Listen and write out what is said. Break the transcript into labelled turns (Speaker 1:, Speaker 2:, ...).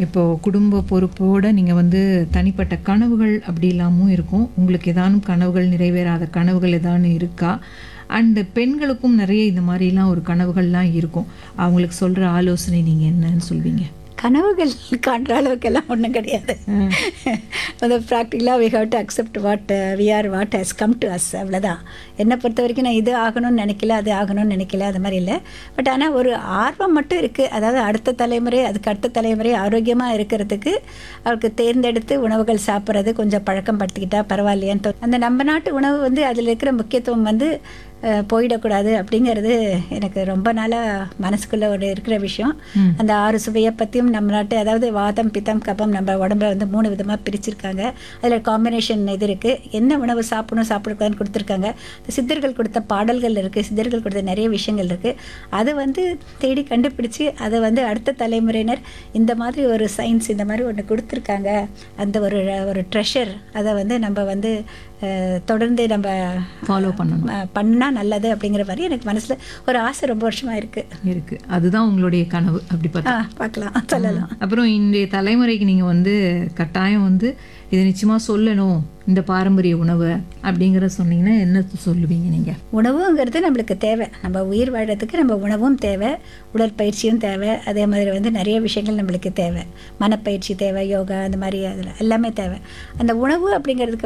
Speaker 1: இப்போ குடும்ப பொறுப்போட நீங்கள் வந்து தனிப்பட்ட கனவுகள் அப்படி இல்லாமல் இருக்கும் உங்களுக்கு ஏதானும் கனவுகள் நிறைவேறாத கனவுகள் ஏதானும் இருக்கா அண்டு பெண்களுக்கும் நிறைய இந்த மாதிரிலாம் ஒரு கனவுகள்லாம் இருக்கும் அவங்களுக்கு சொல்கிற ஆலோசனை நீங்கள் என்னன்னு சொல்வீங்க
Speaker 2: கனவுகள் காண்ற அளவுக்கெல்லாம் ஒன்றும் கிடையாது அது ப்ராக்டிக்கலாக we have to accept what we are what has come to us அவ்வளோதான் என்னை பொறுத்த வரைக்கும் நான் இது ஆகணும்னு நினைக்கல அது ஆகணும்னு நினைக்கல அது மாதிரி இல்லை பட் ஆனால் ஒரு ஆர்வம் மட்டும் இருக்குது அதாவது அடுத்த தலைமுறை அதுக்கு அடுத்த தலைமுறை ஆரோக்கியமாக இருக்கிறதுக்கு அவருக்கு தேர்ந்தெடுத்து உணவுகள் சாப்பிட்றது கொஞ்சம் பழக்கம் படுத்திக்கிட்டா பரவாயில்லையான்னு தோ- அந்த நம்ம நாட்டு உணவு வந்து அதில் இருக்கிற முக்கியத்துவம் வந்து அஹ், போயிடக்கூடாது அப்படிங்கிறது எனக்கு ரொம்ப நாளாக மனசுக்குள்ளே ஒரு இருக்கிற விஷயம் அந்த ஆறு சுவையை பற்றியும் நம்ம நாட்டு அதாவது வாதம் பித்தம் கபம் நம்ம உடம்புல வந்து மூணு விதமாக பிரிச்சிருக்காங்க அதில் காம்பினேஷன் இது இருக்குது என்ன உணவு சாப்பிடணும் சாப்பிடக்கூடாதுன்னு கொடுத்துருக்காங்க இந்த சித்தர்கள் கொடுத்த பாடல்கள் இருக்குது சித்தர்கள் கொடுத்த நிறைய விஷயங்கள் இருக்குது அது வந்து தேடி கண்டுபிடிச்சு அதை வந்து அடுத்த தலைமுறையினர் இந்த மாதிரி ஒரு சயின்ஸ் இந்த மாதிரி ஒன்று கொடுத்துருக்காங்க அந்த ஒரு ஒரு ட்ரெஷர் அதை வந்து நம்ம வந்து அஹ், தொடர்ந்து நம்ம
Speaker 1: ஃபாலோ பண்ணணும்
Speaker 2: அஹ், பண்ணா நல்லது அப்படிங்கிற மாதிரி எனக்கு மனசில் ஒரு ஆசை ரொம்ப வருஷமாக இருக்குது
Speaker 1: இருக்கு அதுதான் உங்களுடைய கனவு அப்படி பார்த்தா
Speaker 2: ஆ பார்க்கலாம் சொல்லலாம்
Speaker 1: அப்புறம் இன்றைய தலைமுறைக்கு நீங்கள் வந்து கட்டாயம் வந்து இதை நிச்சயமாக சொல்லணும் இந்த பாரம்பரிய உணவு அப்படிங்கிற சொன்னீங்கன்னா என்ன சொல்லுவீங்க நீங்கள்
Speaker 2: உணவுங்கிறது நம்மளுக்கு தேவை நம்ம உயிர் வாழறதுக்கு நம்ம உணவும் தேவை உடற்பயிற்சியும் தேவை அதே மாதிரி வந்து நிறைய விஷயங்கள் நம்மளுக்கு தேவை மனப்பயிற்சி தேவை யோகா அந்த மாதிரி அதில் எல்லாமே தேவை அந்த உணவு அப்படிங்கிறதுக்கு